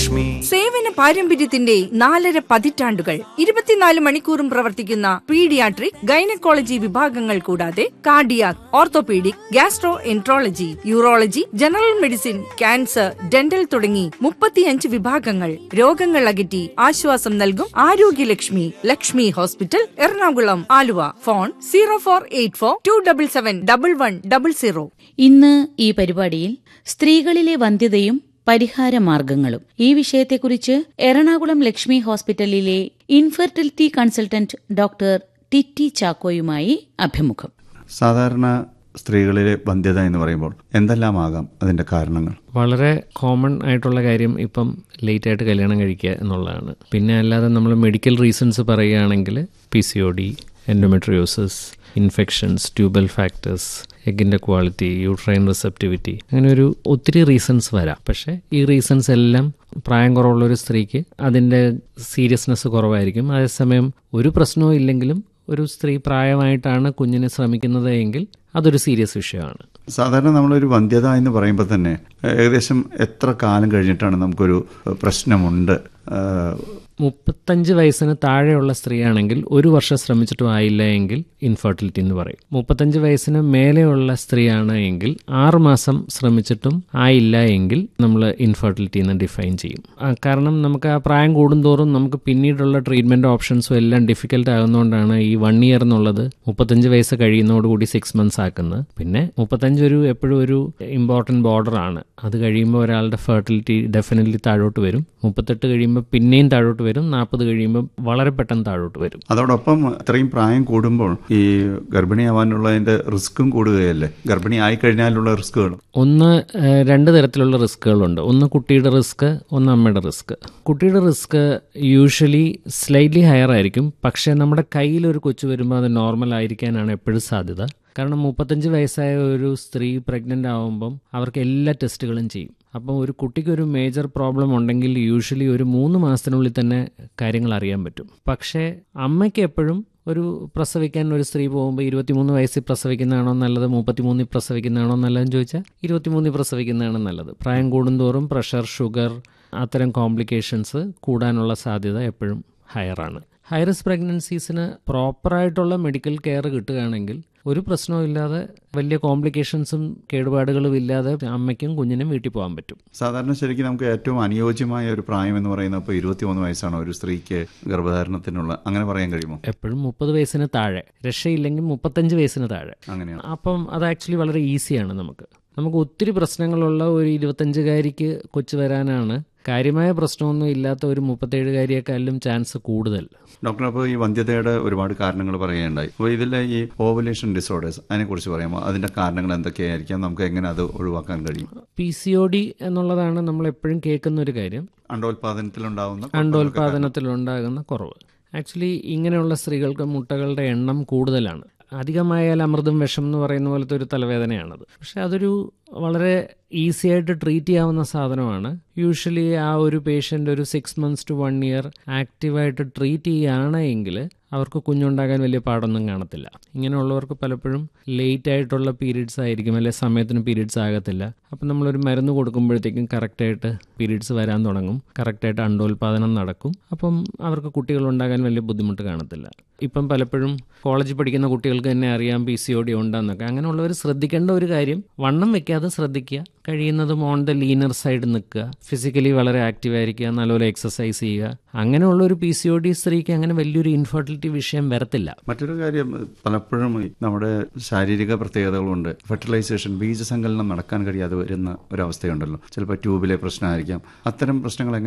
ലക്ഷ്മി സേവന പാരമ്പര്യത്തിന്റെ നാലര പതിറ്റാണ്ടുകൾ ഇരുപത്തിനാല് മണിക്കൂറും പ്രവർത്തിക്കുന്ന പീഡിയാട്രിക് ഗൈനക്കോളജി വിഭാഗങ്ങൾ കൂടാതെ cardiac orthopaedic gastroenterology urology general medicine cancer dental തുടങ്ങി മുപ്പത്തിയഞ്ച് വിഭാഗങ്ങൾ രോഗങ്ങൾ അകറ്റി ആശ്വാസം നൽകും ആരോഗ്യലക്ഷ്മി Lakshmi hospital Ernakulam Aluva phone zero four eight four two double seven double one double zero ഇന്ന് ഈ പരിപാടിയിൽ സ്ത്രീകളിലെ വന്ധ്യതയും പരിഹാരമാർഗങ്ങളും ഈ വിഷയത്തെക്കുറിച്ച് എറണാകുളം ലക്ഷ്മി ഹോസ്പിറ്റലിലെ ഇൻഫെർട്ടിലിറ്റി കൺസൾട്ടന്റ് ഡോക്ടർ ടിറ്റി ചാക്കോയുമായി അഭിമുഖം സാധാരണ സ്ത്രീകളിലെ വന്ധ്യത എന്ന് പറയുമ്പോൾ എന്തെല്ലാമാകാം അതിന്റെ കാരണങ്ങൾ വളരെ കോമൺ ആയിട്ടുള്ള കാര്യം ഇപ്പം ലേറ്റ് ആയിട്ട് കല്യാണം കഴിക്കുക എന്നുള്ളതാണ് പിന്നെ അല്ലാതെ നമ്മൾ മെഡിക്കൽ റീസൺസ് പറയുകയാണെങ്കിൽ P C O D endometriosis infections tubal factors എഗിൻ്റെ ക്വാളിറ്റി യൂട്രൈൻ റിസെപ്റ്റിവിറ്റി അങ്ങനെ ഒരു ഒത്തിരി റീസൺസ് വരാം പക്ഷേ ഈ റീസൺസ് എല്ലാം പ്രായം കുറവുള്ള ഒരു സ്ത്രീക്ക് അതിൻ്റെ സീരിയസ്നെസ് കുറവായിരിക്കും അതേസമയം ഒരു പ്രശ്നവും ഇല്ലെങ്കിലും ഒരു സ്ത്രീ പ്രായമായിട്ടാണ് കുഞ്ഞിനെ ശ്രമിക്കുന്നത് എങ്കിൽ അതൊരു സീരിയസ് വിഷയമാണ് സാധാരണ നമ്മളൊരു വന്ധ്യത എന്ന് പറയുമ്പോൾ തന്നെ ഏകദേശം എത്ര കാലം കഴിഞ്ഞിട്ടാണ് നമുക്കൊരു പ്രശ്നമുണ്ട് ആ, മുപ്പത്തഞ്ച് വയസ്സിന് താഴെയുള്ള സ്ത്രീയാണെങ്കിൽ ഒരു വർഷം ശ്രമിച്ചിട്ടും ആയില്ല എങ്കിൽ ഇൻഫെർട്ടിലിറ്റി എന്ന് പറയും മുപ്പത്തഞ്ച് വയസ്സിന് മേലെയുള്ള സ്ത്രീയാണ് എങ്കിൽ ആറ് മാസം ശ്രമിച്ചിട്ടും ആയില്ല എങ്കിൽ നമ്മൾ ഇൻഫെർട്ടിലിറ്റി എന്ന് ഡിഫൈൻ ചെയ്യും ആ, കാരണം നമുക്ക് ആ പ്രായം കൂടുന്തോറും നമുക്ക് പിന്നീടുള്ള ട്രീറ്റ്മെൻറ്റ് ഓപ്ഷൻസും എല്ലാം ഡിഫിക്കൽട്ട് ആകുന്നതുകൊണ്ടാണ് ഈ വൺ ഇയർ എന്നുള്ളത് മുപ്പത്തഞ്ച് വയസ്സ് കഴിയുന്നതോടുകൂടി സിക്സ് മന്ത്സ് ആക്കുന്നത് പിന്നെ മുപ്പത്തഞ്ച് ഒരു എപ്പോഴും ഒരു ഇമ്പോർട്ടൻറ്റ് ബോർഡർ ആണ് അത് കഴിയുമ്പോൾ ഒരാളുടെ ഫെർട്ടിലിറ്റി ഡെഫിനറ്റ്ലി താഴോട്ട് വരും മുപ്പത്തെട്ട് കഴിയുമ്പോൾ പിന്നെയും താഴോട്ട് വരും നാൽപ്പത് കഴിയുമ്പോൾ വളരെ പെട്ടെന്ന് താഴോട്ട് വരും അതോടൊപ്പം ഇത്രയും പ്രായം കൂടുമ്പോൾ ഈ ഗർഭിണിയാവാനുള്ളതിന്റെ റിസ്ക്കും കൂടുകയല്ലേ ഗർഭിണി ആയി കഴിഞ്ഞാലുള്ള റിസ്കുകളും ഒന്ന് ഏഹ്, രണ്ട് തരത്തിലുള്ള റിസ്കുകളുണ്ട് ഒന്ന് കുട്ടിയുടെ റിസ്ക് ഒന്ന് അമ്മയുടെ റിസ്ക് കുട്ടിയുടെ റിസ്ക് യൂഷ്വലി സ്ലൈറ്റ്ലി ഹയർ ആയിരിക്കും പക്ഷേ നമ്മുടെ കയ്യിൽ ഒരു കൊച്ചു വരുമ്പോൾ അത് നോർമൽ ആയിരിക്കാനാണ് എപ്പോഴും സാധ്യത കാരണം മുപ്പത്തഞ്ച് വയസ്സായ ഒരു സ്ത്രീ പ്രഗ്നൻ്റ് ആവുമ്പം അവർക്ക് എല്ലാ ടെസ്റ്റുകളും ചെയ്യും അപ്പം ഒരു കുട്ടിക്ക് ഒരു മേജർ പ്രോബ്ലം ഉണ്ടെങ്കിൽ യൂഷ്വലി ഒരു മൂന്ന് മാസത്തിനുള്ളിൽ തന്നെ കാര്യങ്ങൾ അറിയാൻ പറ്റും പക്ഷേ അമ്മയ്ക്ക് എപ്പോഴും ഒരു പ്രസവിക്കാൻ ഒരു സ്ത്രീ പോകുമ്പോൾ ഇരുപത്തിമൂന്ന് വയസ്സിൽ പ്രസവിക്കുന്നതാണോ നല്ലത് മുപ്പത്തിമൂന്നിൽ പ്രസവിക്കുന്നതാണോ നല്ലതെന്ന് ചോദിച്ചാൽ ഇരുപത്തിമൂന്നിൽ പ്രസവിക്കുന്നതാണ് നല്ലത് പ്രായം കൂടുന്തോറും പ്രഷർ ഷുഗർ അത്തരം കോംപ്ലിക്കേഷൻസ് കൂടാനുള്ള സാധ്യത എപ്പോഴും ഹയറാണ് ഹൈറിസ് പ്രഗ്നൻസീസിന് പ്രോപ്പറായിട്ടുള്ള മെഡിക്കൽ കെയർ കിട്ടുകയാണെങ്കിൽ ഒരു പ്രശ്നവും ഇല്ലാതെ വലിയ കോംപ്ലിക്കേഷൻസും കേടുപാടുകളും ഇല്ലാതെ അമ്മയ്ക്കും കുഞ്ഞിനും വീട്ടിൽ പോകാൻ പറ്റും സാധാരണ ശരിക്കും നമുക്ക് ഏറ്റവും അനുയോജ്യമായ ഒരു പ്രായം എന്ന് പറയുന്നത് ഇപ്പോൾ ഇരുപത്തിമൂന്ന് വയസ്സാണ് ഒരു സ്ത്രീക്ക് ഗർഭധാരണത്തിനുള്ള അങ്ങനെ പറയാൻ കഴിയുമോ എപ്പോഴും മുപ്പത് വയസ്സിന് താഴെ രക്ഷയില്ലെങ്കിൽ മുപ്പത്തഞ്ച് വയസ്സിന് താഴെ അങ്ങനെയാണ് അപ്പം അത് ആക്ച്വലി വളരെ ഈസിയാണ് നമുക്ക് നമുക്ക് ഒത്തിരി പ്രശ്നങ്ങളുള്ള ഒരു ഇരുപത്തഞ്ചുകാരിക്ക് കൊച്ചു വരാനാണ് കാര്യമായ പ്രശ്നമൊന്നും ഇല്ലാത്ത ഒരു മുപ്പത്തേഴുകാരിയേക്കാളും ചാൻസ് കൂടുതൽ ഡോക്ടർ അപ്പോൾ ഈ വന്ധ്യതയുടെ ഒരുപാട് കാരണങ്ങൾ പറയുകയുണ്ടായി അപ്പോൾ ഇതിൽ ഈ ഓവുലേഷൻ ഡിസോർഡേഴ്സ് അതിനെക്കുറിച്ച് പറയാമോ അതിന്റെ കാരണങ്ങൾ എന്തൊക്കെയായിരിക്കാം നമുക്ക് എങ്ങനെ അത് ഒഴിവാക്കാൻ കഴിയും പി സി ഒ ഡി എന്നുള്ളതാണ് നമ്മൾ എപ്പോഴും കേൾക്കുന്ന ഒരു കാര്യം അണ്ടോൽപാദനത്തിലുണ്ടാവുന്ന അണ്ടോൽപാദനത്തിലുണ്ടാകുന്ന കുറവ് ആക്ച്വലി ഇങ്ങനെയുള്ള സ്ത്രീകൾക്ക് മുട്ടകളുടെ എണ്ണം കൂടുതലാണ് അധികമായാൽ അമൃതം വിഷം എന്ന് പറയുന്ന പോലത്തെ ഒരു തലവേദനയാണത് പക്ഷെ അതൊരു വളരെ ഈസി ആയിട്ട് ട്രീറ്റ് ചെയ്യാവുന്ന സാധനമാണ് യൂഷ്വലി ആ ഒരു പേഷ്യൻ്റ് ഒരു six months to one year ആക്റ്റീവായിട്ട് ട്രീറ്റ് ചെയ്യുകയാണ് എങ്കിൽ അവർക്ക് കുഞ്ഞുണ്ടാകാൻ വലിയ പാടൊന്നും കാണത്തില്ല ഇങ്ങനെയുള്ളവർക്ക് പലപ്പോഴും ലേറ്റ് ആയിട്ടുള്ള പീരീഡ്സ് ആയിരിക്കും അല്ലെ സമയത്തിന് പീരീഡ്സ് ആകത്തില്ല അപ്പം നമ്മളൊരു മരുന്ന് കൊടുക്കുമ്പോഴത്തേക്കും കറക്റ്റായിട്ട് പീരീഡ്സ് വരാൻ തുടങ്ങും കറക്റ്റായിട്ട് അണ്ടോൽപാദനം നടക്കും അപ്പം അവർക്ക് കുട്ടികൾ ഉണ്ടാകാൻ വലിയ ബുദ്ധിമുട്ട് കാണത്തില്ല ഇപ്പം പലപ്പോഴും കോളേജിൽ പഠിക്കുന്ന കുട്ടികൾക്ക് തന്നെ അറിയാം പി സി ഒ ഡി ഉണ്ടെന്നൊക്കെ അങ്ങനെയുള്ളവർ ശ്രദ്ധിക്കേണ്ട ഒരു കാര്യം വണ്ണം വെക്കാതെ ശ്രദ്ധിക്കുക കഴിയുന്നതും ഓൺ ദ ലീനർ സൈഡ് നിൽക്കുക ഫിസിക്കലി വളരെ ആക്റ്റീവ് ആയിരിക്കുക നല്ലപോലെ എക്സസൈസ് ചെയ്യുക അങ്ങനെയുള്ള ഒരു പി സി ഒ ഡി സ്ത്രീക്ക് അങ്ങനെ വലിയൊരു ഇൻഫെർട്ടിലിറ്റി വിഷയം വരത്തില്ല മറ്റൊരു കാര്യം പലപ്പോഴും ഈ നമ്മുടെ ശാരീരിക പ്രത്യേകതകളുണ്ട് ഫെർട്ടിലൈസേഷൻ ബീജസങ്കലനം നടക്കാൻ കഴിയാതെ വരുന്ന ഒരവസ്ഥയുണ്ടല്ലോ ചിലപ്പോൾ ട്യൂബിലെ പ്രശ്നമായിരിക്കാം അത്തരം പ്രശ്നങ്ങൾ